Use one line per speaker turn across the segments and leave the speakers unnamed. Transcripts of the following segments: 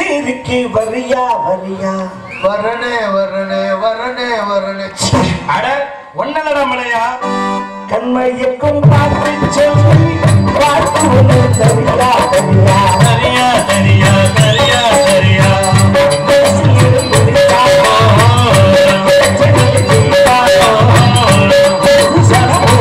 இருக்கு வரியா வரியா
வரனே வரனே வரனே வரனே
அட ஒன்னலடா மலையா
கண்மையக்கும் பார்த்து சொல்லி பார்த்து ஒன்று சரியா சரியா
சரியா சரியா சரியா சரியா
பேசியிடும் முடிக்காமோ, செடியில் தீட்டாமோ, சனமோ.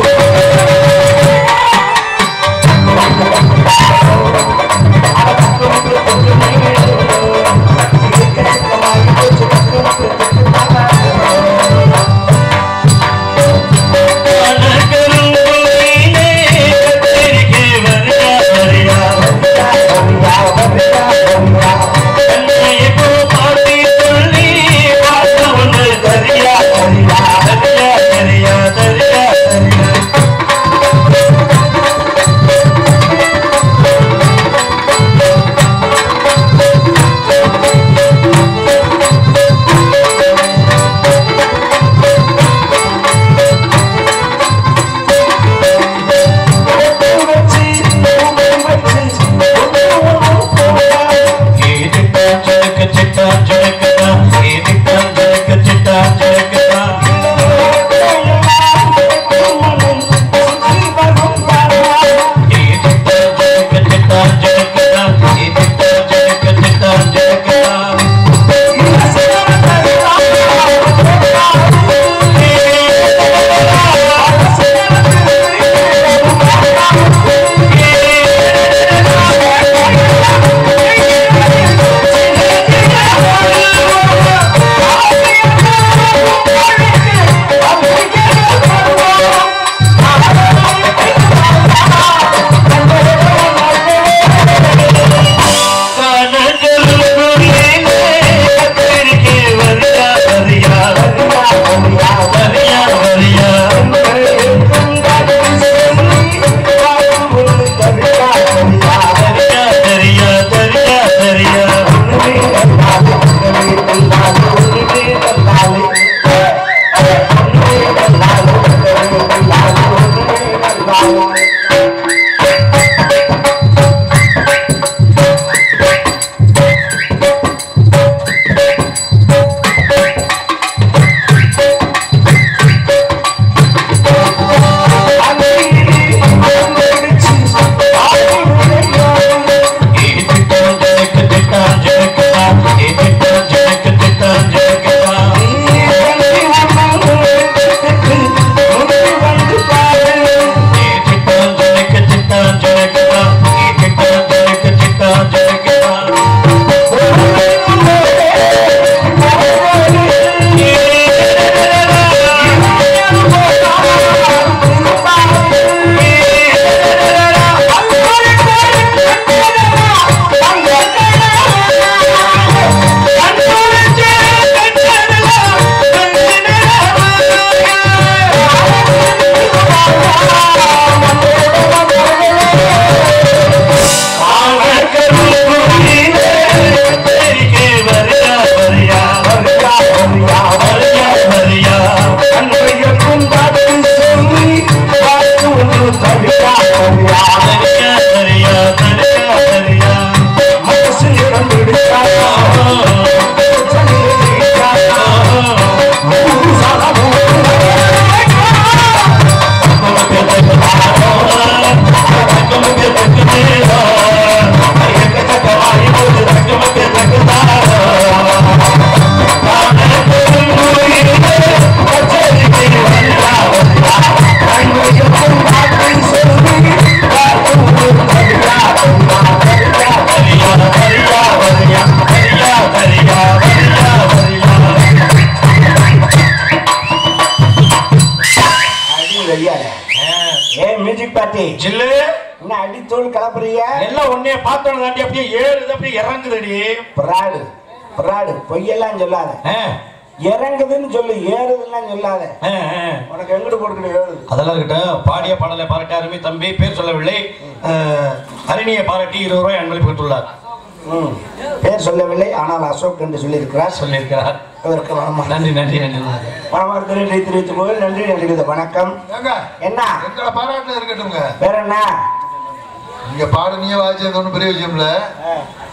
மியூசிக் பார்ட்டி
ஜில்லு
என்ன அடித்தோல் கலப்புறிய
எல்லாம் உன்னைய பார்த்தோன்னு தாண்டி அப்படியே ஏறுது அப்படியே இறங்குதுடி
பிராடு பிராடு பொய்யெல்லாம் சொல்லாத
ஆ,
இறங்குதுன்னு சொல்லு ஏறுதுன்னு சொல்லாத
ஆ, ஆ.
உனக்கு எங்கிட்டு போட்டுக்கிட்டு ஏறுது
அதெல்லாம் இருக்கட்டும் பாடிய பாடலை பாராட்டி அருமை தம்பி பேர் சொல்லவில்லை அஹ், ஹரிணியை பாராட்டி இருபது ரூபாய் அன்பளிப்பு கொடுத்துள்ளார்
ம். பேர் சொல்லவில்லை ஆனால் அசோக் என்று சொல்லியிருக்கிறார்
சொல்லியிருக்கிறார்
அதற்கு வணக்கம்
நன்றி நன்றி நன்றி
வணக்கத்தினை தெரிவித்துக் போது நன்றி நன்றி வணக்கம்
ஏங்க
என்ன
எங்களை பாராட்டுல இருக்கட்டும்ங்க
வேற என்ன
நீங்க பாடுனியே வாசிச்சது ஒன்றும் பெரிய விஷயம் இல்ல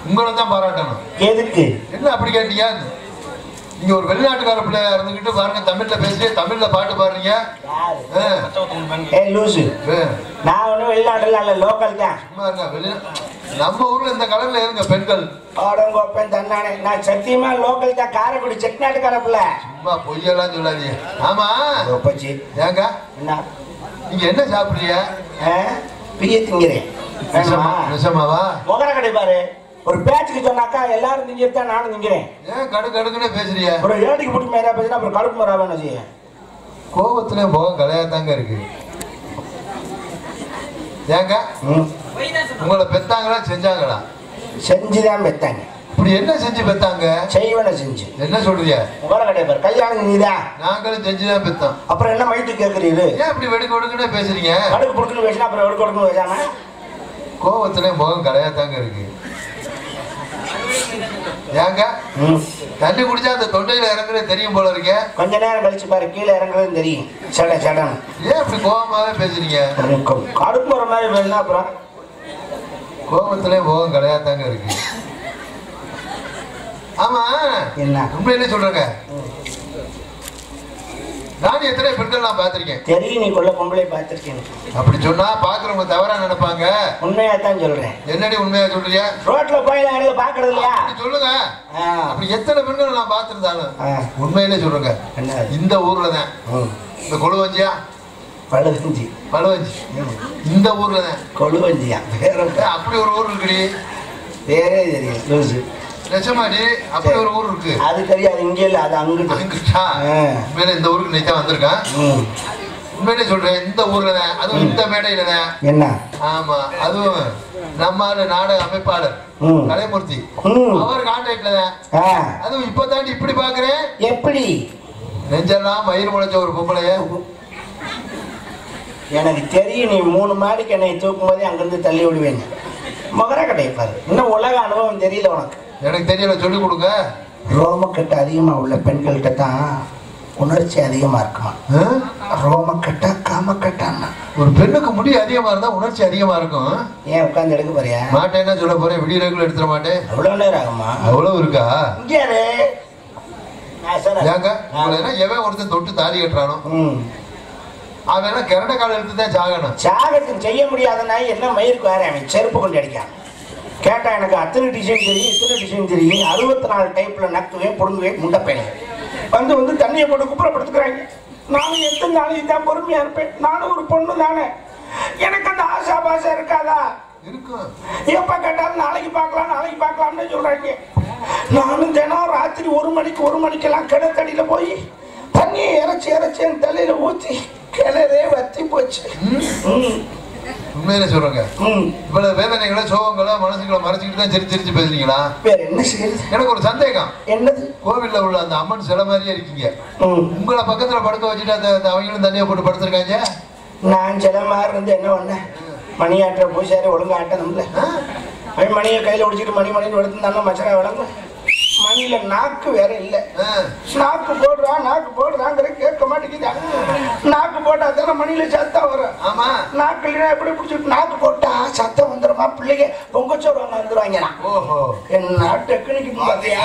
உங்களை தான் பாராட்டணும்
எதுக்கு
என்ன அப்படி கேட்டீங்க நீங்க ஒரு வெளிநாட்டுக்கார பிள்ளையா இருந்துகிட்டு பாருங்க தமிழ்ல பேசி தமிழ்ல பாட்டு பாடுறீங்க ஆ,
ஏ லூசு
ஆ,
நான் ஒன்றும் வெளிநாட்டுல இல்ல லோக்கல் தான்
சும்மா இருங்க வெளி நம்ம ஊர்ல இந்த கலர்ல இருங்க பெண்கள்
ஆடங்கோப்பன் தன்னானே நான் சத்தியமா லோக்கல் தான் காரைக்குடி செட்டிநாட்டுக்கார பிள்ளை
சும்மா பொய்யெல்லாம் சொல்லாதீங்க ஆமா
ஒப்பச்சி
ஏங்க
என்ன
நீங்க என்ன சாப்பிடுறீங்க
ஆ? பிய திங்கிறேன்
விஷமா விஷமாவா
முகர கடை பாரு ஒரு பேச்சுக்கு சொன்னாக்கா எல்லாரும் திங்கிறதான் நானும் திங்கிறேன்
ஏன் கடு கடுக்குன்னு பேசுறீங்க
ஒரு ஏடிக்கு பிடிக்க மேலே பேசினா அப்புறம் கடுப்பு மரா வேணும் செய்ய
கோபத்துல முகம் கலையாதாங்க இருக்கு ஏங்க
ம்
உங்களை பெத்தாங்களா செஞ்சாங்களா
செஞ்சுதான் பெத்தாங்க
இப்படி என்ன செஞ்சு பெத்தாங்க
செய்வன செஞ்சு
என்ன சொல்றீங்க
முகர கடை பாரு கல்யாணம் நீதான்
நாங்களும் செஞ்சுதான் பெத்தோம்
அப்புறம் என்ன மைட்டு கேட்குறீரு
ஏன் இப்படி வெடுக்கு வெடுக்குன்னு பேசுறீங்க
கடுக்கு பிடிக்கணும் பேசினா அப்புறம் எடுக்க எடுக்கணும் பேசாம
கோபத்துல முகம் கலையாதாங்க இருக்கு ஏங்க
ம்
தண்ணி குடிச்சா அந்த தொண்டையில இறங்குறது தெரியும் போல இருக்கே
கொஞ்ச நேரம் கழிச்சு பாரு கீழே இறங்குறதுன்னு தெரியும் சட சடன்னு
ஏன் இப்படி கோபமாவே பேசுறீங்க
கடுப்பு வர மாதிரி பேசினா அப்புறம்
கோபத்திலே முகம் கலையாதாங்க இருக்கு ஆமா
என்ன
உண்மையிலே சொல்றேங்க நான் எத்தனை பெண்கள் நான் பார்த்திருக்கேன்
தெரியும் நீ கொள்ள பொம்பளை பார்த்துருக்கேன்
அப்படி சொன்னா பாக்குறவங்க தவறா நினைப்பாங்க
உண்மையா தான் சொல்றேன்
என்னடி உண்மையா சொல்றீங்க
ரோட்ல போயில இடத்துல பாக்குறது இல்லையா
அப்படி சொல்லுங்க
ஆ.
அப்படி எத்தனை பெண்கள் நான் பார்த்திருந்தாலும்
ஆ.
உண்மையிலே சொல்றேங்க
என்ன
இந்த ஊர்ல தான்
ம்.
இந்த கொழுவஞ்சியா
பழுவஞ்சி
பழுவஞ்சி இந்த ஊர்ல தான்
கொழுவஞ்சியா வேற
ஏய், அப்படி ஒரு ஊர் இருக்குடி
வேறே தெரியும் லூசு
நிஜமாடி அப்படி ஒரு ஊர் இருக்கு
அது தெரியாது இங்க இல்ல அது அங்கிட்டு
அங்கிட்டா
ஆ.
உண்மையிலே இந்த ஊருக்கு நீ தான் வந்திருக்கான்
ம்.
உண்மையிலே சொல்றேன் இந்த ஊர்ல தான் அதுவும் இந்த மேடையில தான்
என்ன
ஆமா அதுவும் நம்ம ஆளு நாடக அமைப்பாளர்
ம்.
கலைமூர்த்தி
ம்.
அவர் கான்டாக்ட்ல தான்
ஆ.
அதுவும் இப்ப தாண்டி இப்படி பாக்குறேன்
எப்படி
நெஞ்செல்லாம் மயிர் முளைச்ச ஒரு பொம்பளைய
எனக்கு தெரியும் நீ மூணு மாடிக்கு என்னை தூக்கும் போதே அங்கிருந்து தள்ளி விடுவேன் மகர கடை பாரு இன்னும் உலக அனுபவம் தெரியல உனக்கு
எனக்கு தெரியல சொல்லி கொடுங்க
ரோமக்கட்டு அதிகமா உள்ள பெண்கள்கிட்ட தான் உணர்ச்சி அதிகமா இருக்குமா
ஆ?
ரோமக்கட்டா காமக்கட்டான்னா
ஒரு பெண்ணுக்கு முடி அதிகமா இருந்தா உணர்ச்சி அதிகமா இருக்கும்
ஏன் உட்காந்து எடுக்க போறியா
மாட்டேன் என்ன சொல்ல போறேன் விடிய ரெகுலர் எடுத்துட மாட்டேன்
அவ்வளவு நேரம் ஆகுமா
அவ்வளவு இருக்கா
இங்கே இரு. நான் சொல்றேன்.
ஏங்க உங்களை என்ன எவன் ஒருத்தன் தொட்டு தாலி கட்டுறானோ
ம்.
அவன் என்ன கரண்ட கால எடுத்து தான் சாகணும்
சாகத்துக்கு செய்ய முடியாத நாய் என்ன மயிருக்கு வேற அவன் செருப்பு கொண்டு அடிக்கான் கேட்டா எனக்கு அத்தனை டிசைன் தெரியும் இத்தனை டிசைன் தெரியும் அறுபத்தி நாலு டைப்ல நக்குவேன் புடுங்குவேன் முண்டைப்பேன் வந்து வந்து தண்ணியை போட்டு குப்புறப்படுத்துக்கிறாங்க நானும் எத்தனை நாளைக்கு தான் பொறுமையா இருப்பேன் நானும் ஒரு பொண்ணு தானே எனக்கு அந்த ஆசா பாசா இருக்காதா
இருக்கும்
எப்ப கேட்டாலும் நாளைக்கு பார்க்கலாம் நாளைக்கு பார்க்கலாம்னு சொல்றாங்க நானும் தினம் ராத்திரி ஒரு மணிக்கு ஒரு மணிக்கெல்லாம் கிணத்தடியில போய் தண்ணியை இறைச்சி இறைச்சி என் தலையில ஊத்தி கிணறே வத்தி போச்சு ம்,
உண்மையிலே சொல்றேங்க
ம்.
இவ்வளவு வேதனைகளை சோகங்களை மனசுகளை மறைச்சிக்கிட்டு தான் சிரிச்சு சிரிச்சு பேசுறீங்களா
வேற என்ன செய்யுது
எனக்கு ஒரு சந்தேகம்
என்னது
கோவில்ல உள்ள அந்த அம்மன் சிலை மாதிரியே இருக்கீங்க
ம்.
உங்களை பக்கத்துல படுக்க வச்சுட்டு அந்த அந்த அவங்களும் தண்ணியை போட்டு படுத்திருக்காங்க
நான் சில மாதிரி இருந்து என்ன பண்ணேன் மணியாட்டுற பூசாரி ஒழுங்கா ஆட்டணும்ல
ஆ?
அவன் மணியை கையில ஒடிச்சிட்டு மணி மணின்னு எடுத்துருந்தாலும் மச்சரா விளங்கும் மணியில நாக்கு வேற இல்லை
ஆ.
நாக்கு போடுறான் நாக்கு போடுறாங்கிற கேட்க மாட்டேங்குதா நாக்கு போட்டா தானே மணியில சத்தம் வரும்
ஆமா
நாக்கு இல்லைன்னா எப்படி பிடிச்சிட்டு நாக்கு போட்டா சத்தம் வந்துருமா பிள்ளைங்க பொங்கச்சோறு ஒன்று வந்துருவாங்க நான்
ஓஹோ
என்ன டெக்னிக்கு பார்த்தியா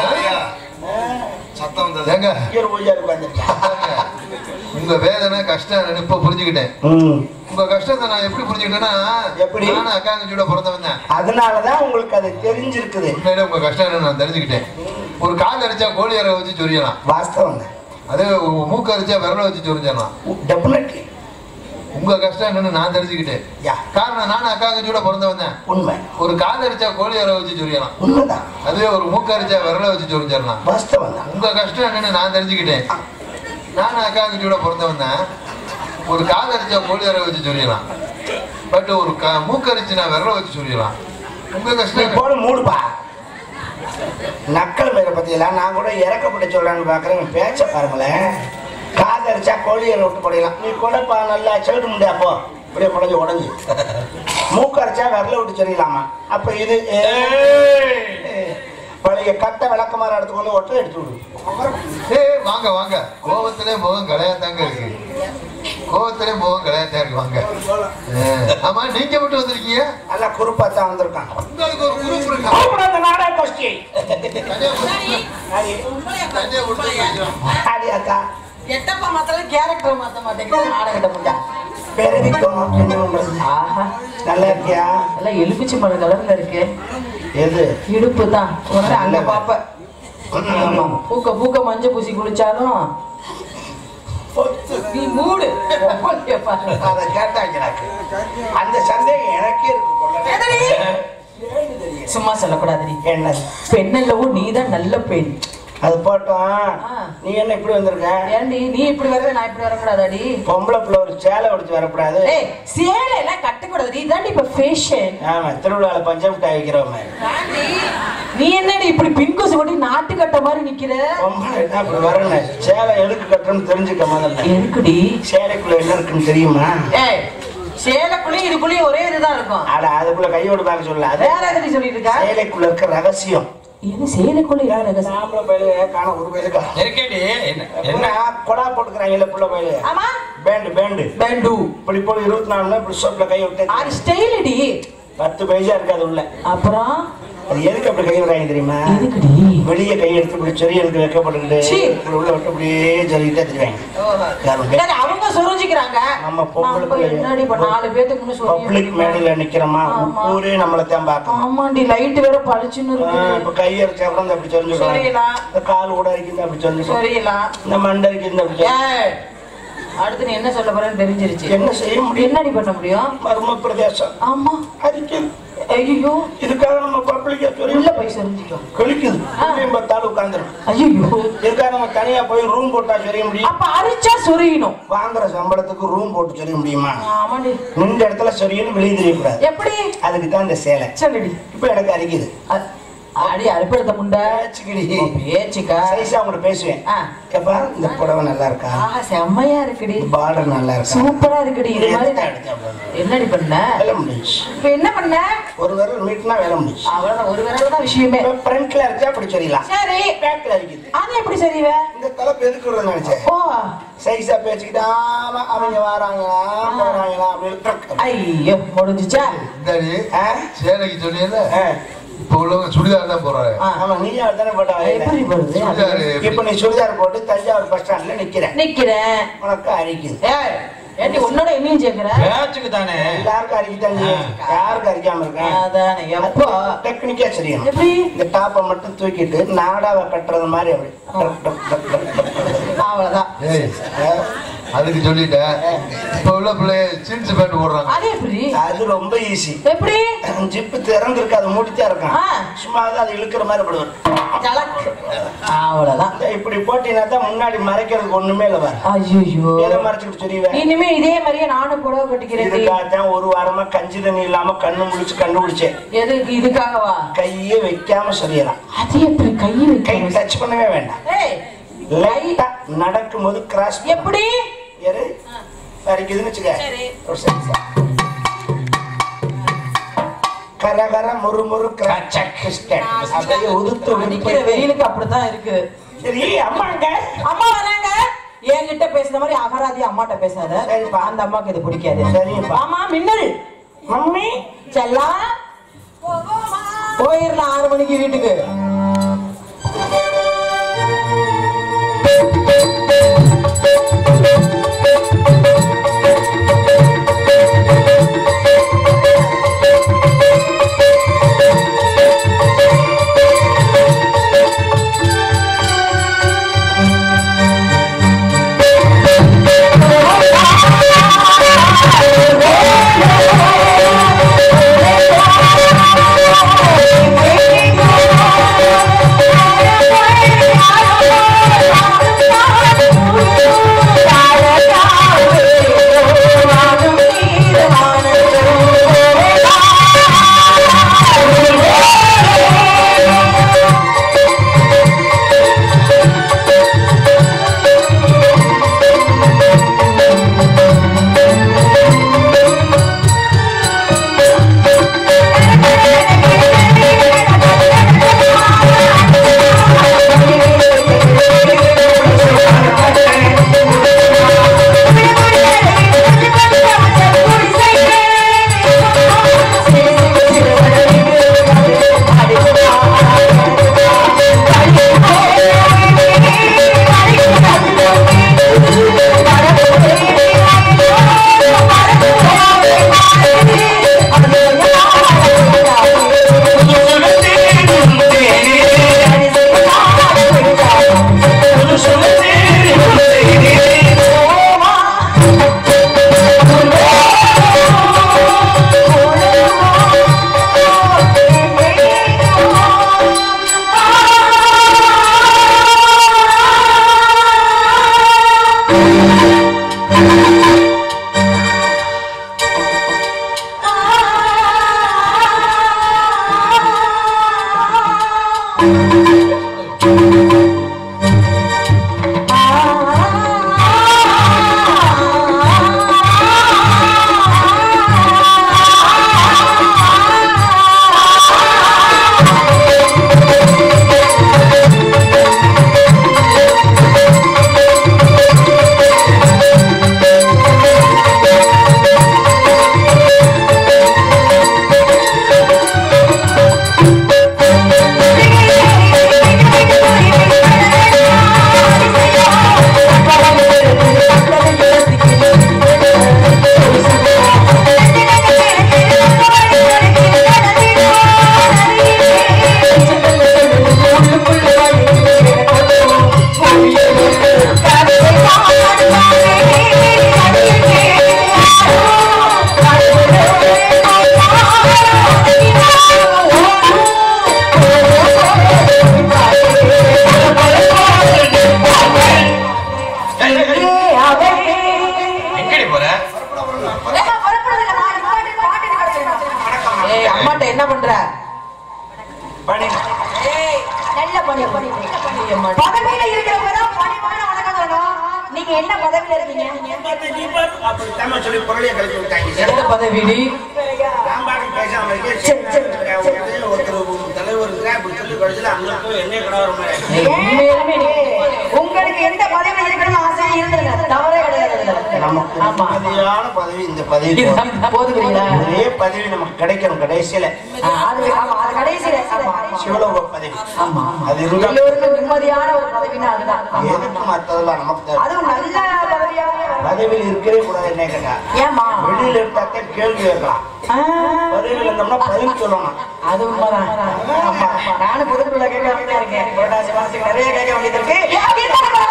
சத்தம் வந்தது ஏங்க
இயர் பூஜாரி உட்காந்துருக்கேன்
உங்க வேதனை கஷ்டம் நான் இப்ப புரிஞ்சுக்கிட்டேன் உங்க கஷ்டத்தை நான் எப்படி புரிஞ்சுக்கிட்டேன்னா
எப்படி?
நானும் அக்காங்கச்சியோட பிறந்தவன் தான்
அதனாலதான் உங்களுக்கு அது தெரிஞ்சிருக்குது
உண்மையிலே உங்க கஷ்டம் என்னன்னு நான் தெரிஞ்சுக்கிட்டேன் ஒரு கால் அடிச்சா கோழி இறக வச்சு சொரியலாம்
வாஸ்தவங்க
அதே ஒரு மூக்கு அடிச்சா விரல வச்சு சொரிஞ்சிடலாம்
டெஃபினெட்லி
உங்க கஷ்டம் என்னன்னு நான் தெரிஞ்சுக்கிட்டேன்
யா
காரணம் நானும் அக்காங்கச்சியோட பிறந்தவன் தான்
உண்மை
ஒரு கால் அடிச்சா கோழி இறக வச்சு சொரியலாம்
உண்மைதான்
அதுவே ஒரு மூக்கு அடிச்சா விரல வச்சு சொரிஞ்சிடலாம்
வாஸ்தவம் தான்
உங்க கஷ்டம் என்னன்னு நான் தெரிஞ்சுக்கிட்டேன் நானும் அக்காங்கச்சியோட பிறந்தவன் தான் ஒரு கால் அடிச்சா கோழி இறக வச்சு சொரியலாம் பட் ஒரு க மூக்கு அடிச்சு நான் விரல வச்சு சொரியலாம் உங்க
நீ
கஷ்டம் என்ன?
போன மூடுப்பா நக்கல் மேல பத்தியெல்லாம் நான் கூட இறக்கப்பட்ட சொல்றான்னு பாக்குறேன் பேச்ச பாருங்களேன் காதரிச்சா கோழியை விட்டு போடலாம் நீ கூடப்பா நல்லா செவிட்டு முடியா போ இப்படியே குழஞ்சி உடஞ்சி மூக்கரைச்சா விரல விட்டு சொல்லிடலாமா அப்ப இது ஏய், பழைய கட்ட விளக்கமாற இடத்துக்கு வந்து ஒட்டை எடுத்து விடு
ஏய் வாங்க வாங்க கோவத்திலே முகம் கலையாத்தாங்க இருக்கு கோவத்திலே முகம் கலையாத்தான் இருக்கு வாங்க ஆ, ஆமா நீங்க மட்டும் வந்திருக்கீங்க
நல்லா குறுப்பாத்தான் வந்திருக்கான்
உங்களுக்கு ஒரு குரூப் இருக்கா
கூப்பிடு அந்த நாடக கோஷ்டி அடி
தண்ணியை கொடுத்து வைக்கிறோம்.
அடி அக்கா
எட்டப்பா மாத்திரம் கேரக்டர் மாத்த மாட்டேங்குது நாடகத்தை முடிஞ்சா
பெருவிக்கும் என்ன பண்றது
ஆஹா
நல்லா இருக்கியா
எல்லாம் எலுமிச்சை மரம் கலர்ல இருக்கு
எது
இடுப்பு தான் உடனே அங்க பாப்ப ஆமா பூக்க பூக்க மஞ்சள் பூசி குளிச்சாலும் நீ மூடு ஒவ்வொருத்தைய பாரு.
அதை கேட்டாங்க எனக்கு அந்த சந்தேகம் எனக்கே இருக்கு கொள்ளவே.
எதடி? சும்மா சொல்லக்கூடாதுடி
என்னது
பெண்ணல்லவோ நீதான் நல்ல பெண்
அது போட்டோம்
ஆ.
நீ என்ன இப்படி வந்திருக்க
ஏண்டி நீ இப்படி வர நான் இப்படி வரக்கூடாதாடி
பொம்பளை பிள்ளை ஒரு சேலை உடுத்து வரக்கூடாது
ஏய் சேலை எல்லாம் கட்டக்கூடாது இதாண்டி இப்ப ஃபேஷன்
ஆமா திருவிழால பஞ்சம் மிட்டாய் வைக்கிறவங்க
நீ என்னடி இப்படி பின்கோசு கொட்டி நாட்டு கட்ட மாதிரி நிக்கிற
பொம்பளை என்ன இப்படி வரணும் சேலை எதுக்கு கட்டணும்னு தெரிஞ்சுக்க முதல்ல
எதுக்குடி
சேலைக்குள்ள என்ன இருக்குன்னு தெரியுமா
ஏய் சேலைக்குள்ளயும் இதுக்குள்ளயும் ஒரே இதுதான் இருக்கும்
அட அதுக்குள்ள கையோடு பார்க்க சொல்லல அது
வேற எதுடி சொல்லிட்டு இருக்கா
சேலைக்குள்ள இருக்க ரகசியம்
இது சேலைக்குள்ள யார் ரகசியம்
ஆம்பளை பயிலுக காண ஒரு பயிலுக்கா
இருக்கேடி என்ன
என்ன
என்ன
கொடா போட்டுக்கிறாங்கல்ல புள்ள பயிலு
ஆமா
பேண்டு பேண்டு
பேண்டு
இப்படி போய் இருபத்தி நாலு மணி இப்படி சோப்ல கை விட்டு
அது ஸ்டைலடி
பத்து பைசா இருக்காது உள்ள
அப்புறம்
அது எதுக்கு அப்படி கை விடுறாங்க தெரியுமா
எதுக்குடி
வெளியே கை எடுத்து இப்படி சொறி எனக்கு வைக்கப்பட்டுக்கிட்டு
சீ.
இப்படி உள்ள விட்டு அப்படியே சொல்லிக்கிட்டே தெரிவாங்க யாரும்
சரி, அவங்க சொரிஞ்சுக்கிறாங்க
நம்ம பொம்பளை
நம்ம என்னடி இப்ப நாலு பேத்துக்கு முன்ன
பப்ளிக்
சொல்லி
மேடையில நிக்கிறோமா
ஆமா.
ஊரே நம்மளை தான் பார்க்கணும்
ஆமாண்டி லைட் வேற பளிச்சுன்னு
ஆ,
இருக்குது
இப்ப கை அரைச்சா கூட இந்த அப்படி சொல்லிடுவாங்க
சொரியலாம்
இந்த கால் கூட இருக்குது அப்படி சொல்லிடுவாங்க
சொரியலாம்
இந்த மண்டை இருக்குது அப்படி சொல்லி
ஏய், அடுத்து நீ என்ன சொல்ல போறேன்னு தெரிஞ்சிருச்சு
என்ன செய்ய முடியும்
என்னடி பண்ண முடியும்
மர்ம பிரதேசம்
ஆமா
அதுக்கு
ஐயோ
இதுக்காக நம்ம பப்ளிக்கா
உள்ள
சொல்லி
போய் சொரிஞ்சுக்கோ
கழிக்குது உள்ளேயும் பார்த்தாலும் உட்காந்துரும்
ஐயோ
இதுக்காக நம்ம தனியா போய் ரூம் போட்டா சொல்ல முடியும்
அப்ப அரிச்சா சொரியணும்
வாங்குற சம்பளத்துக்கு ரூம் போட்டு சொல்ல முடியுமா
ஆமாண்டி
நின்ற இடத்துல சொரியன்னு வெளியே தெரியக்கூடாது
எப்படி
அதுக்கு தான் இந்த சேலை
சொல்லுடி
இப்ப எனக்கு அரிக்குது
அ- அடி அறுப்படுத்த முண்டை
பேச்சுக்கிடி
பேச்சுக்கா
சைஸா உங்கள்ட்ட பேசுவேன்
ஆ.
எப்பா இந்த புடவை நல்லா இருக்கா
ஆஹா செம்மையா இருக்குடி
பார்டர் நல்லா இருக்கா
சூப்பரா இருக்குடி இது மாதிரி
எடுத்தா எடுத்தா அவ்வளவுதான்.
என்னடி பண்ண
வேலை முடிஞ்சுச்சு
இப்ப என்ன பண்ண
ஒரு விரல் மீட்னா வேலை முடிஞ்சுச்சு
அவ்வளவுதான் ஒரு விரல தான் விஷயமே
இப்ப ஃப்ரண்ட்ல அரிச்சா அப்படி சொல்லிடலாம்
சரி
பேக்ல அரிக்குது
அது எப்படி சரிவ
இந்த தலைப்பு எதுக்கு விடுறேன்னு நினைச்சேன்
ஓ
சைஸா பேச்சுக்கிட்டு ஆமா அவங்க வராங்களா போறாங்களா அப்படின்னு
ஐயோ முடிஞ்சுச்சா
இந்தாடி
ஆ?
சேலைக்கு சொன்னீங்கல்ல
ஆ.
இப்ப உள்ளவங்க சுடிதார் தான் போறாங்க
ஆ.
ஆமா நீயும் தானே போட்ட
எப்படி வருது
சுடிதார்
இப்ப
எப்படி?
நீ சுடிதார் போட்டு தஞ்சாவூர் பஸ் ஸ்டாண்ட்ல நிக்கிற
நிக்கிறேன்
உனக்கு அரிக்குது
ஏய் ஏண்டி உன்னோட என்னையும் சேர்க்கிற
பேச்சுக்கு தானே
எல்லாருக்கும் அரிக்குதான் செய்யும். யாருக்கும் அரிக்காம இருக்கேன்
அதானே எப்போ
டெக்னிக்கா சரியும்
எப்படி
இந்த டாப்பை மட்டும் தூக்கிட்டு நாடாவை கட்டுறது மாதிரி அப்படி டக் டக் டக் டக் டக் டக்.
அவ்வளவுதான்
ஏய் அதுக்கு சொல்லிட்டேன் இப்ப உள்ள பிள்ளைய ஜீன்ஸ் பேண்ட் போடுறாங்க
அது எப்படி
அது ரொம்ப ஈஸி
எப்படி
ஜிப்பு திறந்திருக்கு அது மூடித்தான் இருக்கான்
ஆ.
சும்மா தான் அது இழுக்கிற மாதிரி படுவார்
ஜலக் அவ்வளவுதான்
இப்படி போட்டீங்கன்னா தான் முன்னாடி மறைக்கிறதுக்கு ஒண்ணுமே இல்லை பாரு
ஐயோ
எதை மறைச்சிட்டு சொல்லுவேன்
இனிமே இதே மாதிரியே நானும் புடவை கட்டிக்கிறேன்
இதுக்காகத்தான் ஒரு வாரமா கஞ்சி தண்ணி இல்லாம கண்ணு முழிச்சு கண்டுபிடிச்சேன்
எதுக்கு இதுக்காகவா
கையே வைக்காம சொல்லிடலாம்
அது எப்படி கை
கை
வைக்க
டச் பண்ணவே வேண்டாம்
ஏய்
லைட்டா நடக்கும்போது கிராஸ்
எப்படி
எரு வரைக்குதுன்னு வச்சுக்க
சரி.
ஒரு செகண்ட். கரகர முறு முறு கிராச்சக் கிஸ்டக். அப்படியே உதுத்து
அடிக்கிற
உதுத்து
வெயிலுக்கு அப்படித்தான் இருக்கு
சரி அம்மாங்க
அம்மா வராங்க என்கிட்ட பேசுற மாதிரி அகராதி அம்மாட்ட பேசாத
சரிப்பா.
அந்த அம்மாக்கு இது பிடிக்காது
சரிப்பா.
ஆமா மின்னல்
மம்மி
செல்லா போயிடலாம் ஆறு மணிக்கு வீட்டுக்கு
Thank you.
என்ன பண்ற
பணி
நல்ல பணி பதவியில இருக்கிறவங்க தான் பணிவான வணக்கம் சொல்லணும் நீங்க என்ன பதவியில இருக்கீங்க
அப்படி தமிழ் சொல்லி பொருளையை கழிச்சு விட்டாங்க
எந்த பதவிடி
நான் பாட்டுக்கு பேசாம இருக்கேன்.
சரி, சரி,
ஒருத்தர் ஒருத்தர் தலைவர் இருக்கிறேன் அப்படி சொல்லி கடைசியில் அங்க போய் என்னைய கடவுள் மாதிரி
உண்மையிலுமே நீ- உங்களுக்கு எந்த பதவியில இருக்கணும்னு ஆசை இருந்தது தவறே கிடையாது
நமக்கு
ஆமா
நிம்மதியான பதவி இந்த பதவி
இதுதான் போதுக்கிறீங்களா
ஒரே பதவி நமக்கு கிடைக்கணும் கடைசியில
அது ஆமா அது கடைசியில ஆமா ஆமா.
சிவலோக பதவி
ஆமா
அது இருந்தா
எல்லோருக்கும் நிம்மதியான ஒரு பதவினா அதுதான் ஆமா.
எதுக்கு மத்ததெல்லாம் நமக்கு தேவை.
அதுவும் நல்ல பதவியா
பதவியில் இருக்கவே கூடாது என்ன கேட்டா
ஏமா
வெளியில இருந்தாத்தே கேள்வி கேட்கலாம் பதவியில் இருந்தோம்னா பதில் சொல்லணும்
அது உண்மைதான் ஆமா ஆமா நானும் பொதுக்குள்ள கேட்க வேண்டியதா இருக்கேன் புரட்டாசி மாசத்துக்கு நிறைய கேட்க வேண்டியது இருக்கு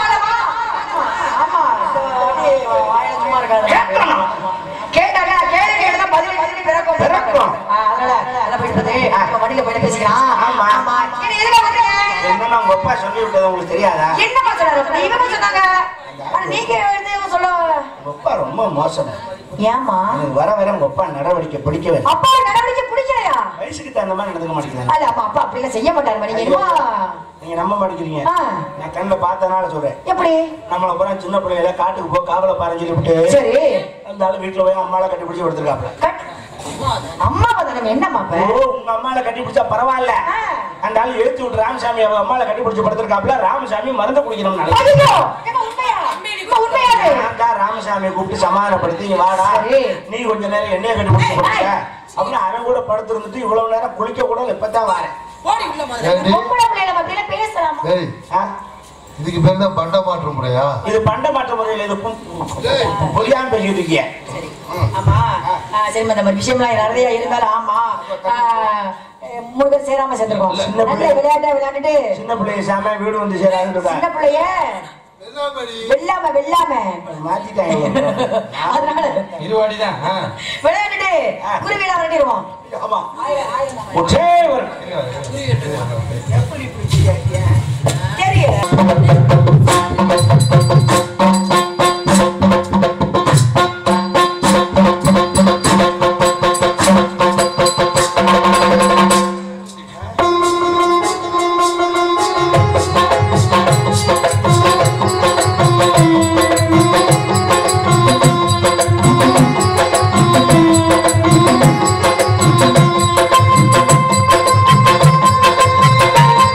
ஆமா இந்த அப்படியே வாயில சும்மா இருக்காது
கேட்கணும்.
கேட்டாங்க கேள்வி கேட்டா பதில் பதில் பிறக்கும்
பிறக்கும்.
ஆ, அதனால நல்லா போயிட்டு நம்ம வண்டியில போயிட்டு பேசிக்கலாம்
ஆமா.
ஆமா இது எதுக்கு வந்தீங்க
என்னன்னா உங்க அப்பா சொல்லி விட்டது உங்களுக்கு தெரியாதா
என்னப்பா சொன்னாரு அப்படி இவங்க சொன்னாங்க ஆனா நீங்க வந்து இவங்க சொல்ல
உங்க அப்பா ரொம்ப மோசம்
ஏமா
எனக்கு வர வர உங்க அப்பா நடவடிக்கை பிடிக்கவே இல்லை.
அப்பா நடவடிக்கை பிடிக்கலையா
வயசுக்கு தகுந்த மாதிரி நடந்துக்க மாட்டேங்கிறாங்க
அல்ல அப்பா அப்பா அப்படிலாம் செய்ய மாட்டாரு நீங்க என்னமோ
நீங்க நம்ப மாட்டேங்கிறீங்க
ஆ.
நான் கண்ணில் பார்த்தனால சொல்றேன்
எப்படி
நம்மள பூரா சின்ன பிள்ளைகள காட்டுக்கு போ காவலை பாருன்னு சொல்லிவிட்டு
சரி
அந்த ஆளு வீட்டுல போய் அம்மால கட்டி பிடிச்சி கொடுத்துருக்காப்ல
கட் அம்மா பதனம் என்னம்மா
ஓ
அப்ப
உங்க அம்மால கட்டி பிடிச்சா பரவாயில்ல
ஆ.
அந்த ஆளு எழுத்து விட்டு ராமசாமி அவங்க அம்மால கட்டி பிடிச்சி படுத்திருக்காப்ல ராமசாமி மருந்து குடிக்கணும்
ஐயோ ஏம்மா, உண்மையா அம்மா, உண்மையா இது?
நான் தான் ராமசாமியை கூப்பிட்டு சமாதானப்படுத்தி இங்க வாடா
சரி.
நீ கொஞ்ச நேரம் எண்ணெயை கட்டி பிடிச்சி படுத்த அப்படின்னு அவன் கூட படுத்திருந்துட்டு இவ்வளவு நேரம் குளிக்க கூட இல்ல, இப்பதான் வரேன்
ஏண்டி?
பொம்பளை பிள்ளைகளை பத்தியில பேசலாமா
டேய்
ஆ?
இதுக்கு பேர் தான் பண்ட மாற்று முறையா
இது பண்ட மாற்ற முறையில் இது பு- புரியாம பேசிட்டு இருக்கிய
ஆமா ஆ, சரிம்மா இந்த மாதிரி விஷயம்லாம் நிறைய இருந்தாலும் ஆமா ஆ, மூணு பேர் சேராம சேர்ந்துருக்கோம்
சின்ன
நல்ல
பிள்ளை.
விளையாட்டா விளையாண்டுட்டு
சின்ன பிள்ளைய சாம வீடு வந்து சேராதுன்னு
சின்ன பிள்ளைய
வெள்ளாமடி.
வெள்ளாம வெள்ளாம
மாத்திட்டாங்க
அதனால
இருவாடிதான் ஆ.
விளையாண்டுட்டு குருவில விரட்டிடுவோம்
ஆமா ஒற்றே ஒரு
தெரியல
ஆ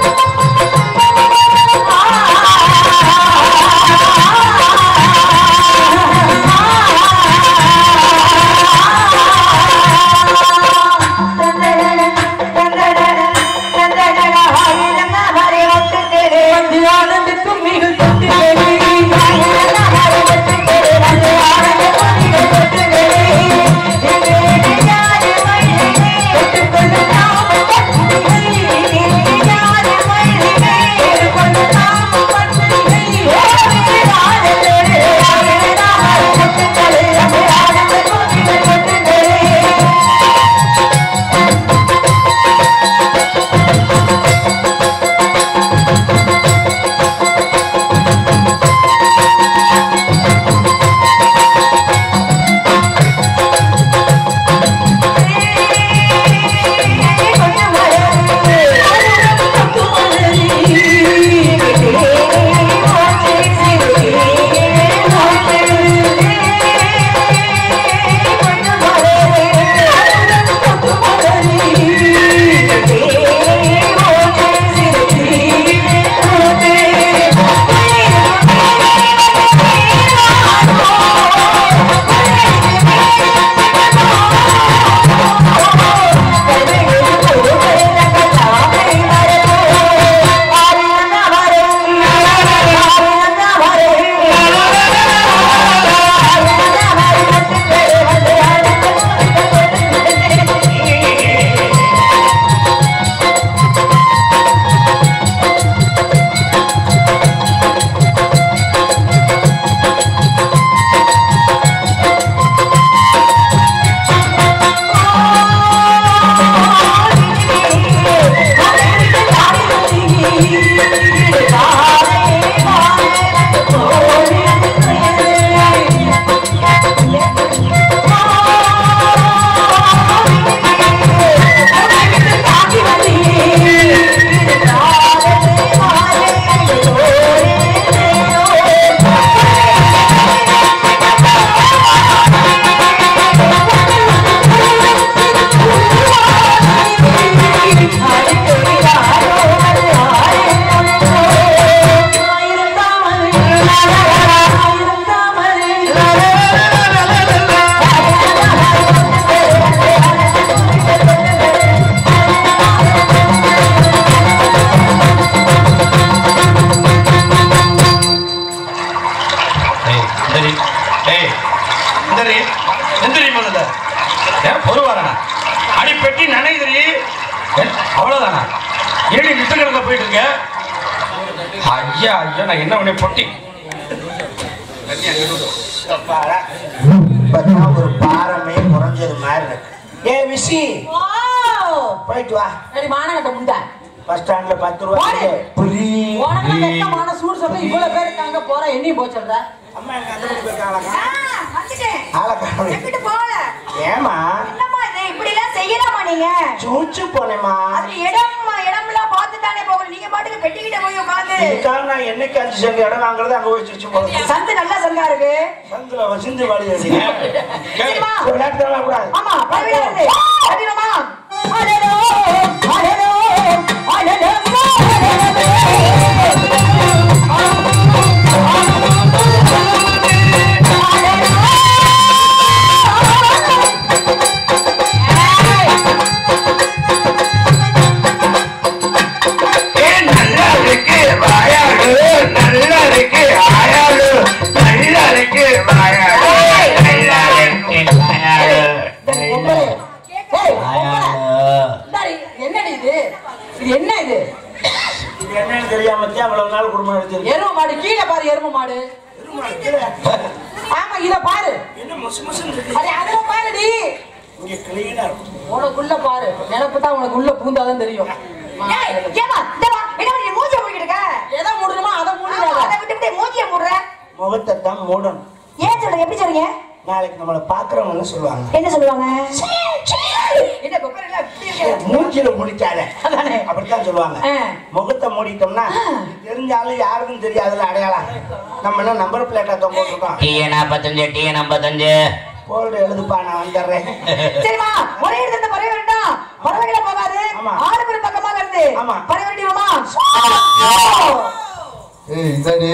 ஏன் பொறுவாரண்ணா அடி பெட்டி நனைதுரி அவ்வளவுதானா ஏடி நிட்டுக்கிறத போயிட்டு இருக்க ஐயா ஐயா நான் என்ன பண்ணி பொட்டி
அப்பாடா. இப்பதான் ஒரு பாரமே குறைஞ்சது மாதிரி இருக்கு ஏ விசி போயிட்டு வா
சரி மானகட்ட முண்டை
பஸ் ஸ்டாண்ட்ல பத்து ரூபா
போடு.
புரி
உனக்கு வெக்கமான சூடு சொல்ல இவ்வளவு பேர் இருக்காங்க போற எண்ணி போச்சுடுற
அம்மா எங்க அந்த பக்கம் போயிருக்காங்களா
வந்துட்டேன்
ஆளக்காரன்
எங்கிட்டு போகல
ஏமா
என்னம்மா இது இப்படி எல்லாம் செய்யலாமா நீங்க
சூச்சு போனேமா
அது இடம் இடம்லாம் பார்த்து தானே போகணும் நீங்க பாட்டுக்கு பெட்டிக்கிட்ட போய் உட்காந்து
இதுக்காக நான் என்னைக்கு அஞ்சு சென்ட் இடம் வாங்குறது அங்க போய் சுச்சு போகணும்
சந்து நல்லா சங்கா இருக்கு
சந்தில வசிந்து வாடி
சரிம்மா
விளையாட்டு கூடாது
ஆமா பரவாயில்ல வருது அடினமா அடடோ அடடோ அடடோ
நல்லா இருக்கு வாயாடு நல்லா இருக்கு ஆயாடு நல்லா இருக்கு வாயாடு நல்லா இருக்கு வாயாடு
பொம்பளை. ஏய், பொம்பளை. இந்தாடி, என்னடி இது இது என்ன இது
இது என்னன்னு தெரியாம அவ்வளவு நாள் குடும்பம் எடுத்திருக்கு
எரும மாடு கீழே பாரு எரும மாடு ஆமா இத பாரு
என்ன முசு முசுன்னு இருக்கு
அடே அதுல பாருடி
இங்க கிளீனா இருக்கும்
உனக்குள்ள பாரு நினப்பு தான் உனக்கு உள்ள பூந்தாதான் தெரியும்
ஏய் ஏமா இந்த வா என்ன பண்ணி மூஞ்சிய மூடிட்டு இருக்க
எதை மூடணுமோ அதை
ஆமா,
மூடிடாத
அதை விட்டு விட்டு மூஞ்சிய மூடுற
முகத்தை தான் மூடணும்
ஏன் சொல்றீங்க எப்படி சொல்றீங்க
நாளைக்கு நம்மளை பாக்குறவங்க என்ன சொல்லுவாங்க
என்ன சொல்லுவாங்க என்ன கொப்பரை எல்லாம் இப்படி இருக்கு
மூஞ்சில முடிக்காத
அதானே.
அப்படித்தான் சொல்லுவாங்க
ஆ.
முகத்தை மூடிட்டோம்னா தெரிஞ்சாலும் யாருக்கும் தெரியாதுல அடையாளம் நம்ம என்ன நம்பர் பிளேட்டா தொங்க போட்டிருக்கோம்
டிஎ நாற்பத்தஞ்சு டிஎ நாற்பத்தஞ்சு
போர்டு எழுதுப்பா நான் வந்துடுறேன்
சரிம்மா ஒரே இடத்துல பறவை வேண்டாம் பறவைகளை போகாது
ஆமா.
ஆறு பேர் பக்கமாக இருந்து
ஆமா.
பறவை வேண்டியமா
ஏய் இந்தாடி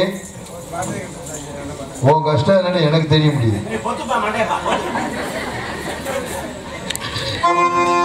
உன் கஷ்டம் என்னன்னு எனக்கு தெரிய முடியுது
நீ பொத்துப்பா மாட்டேப்பா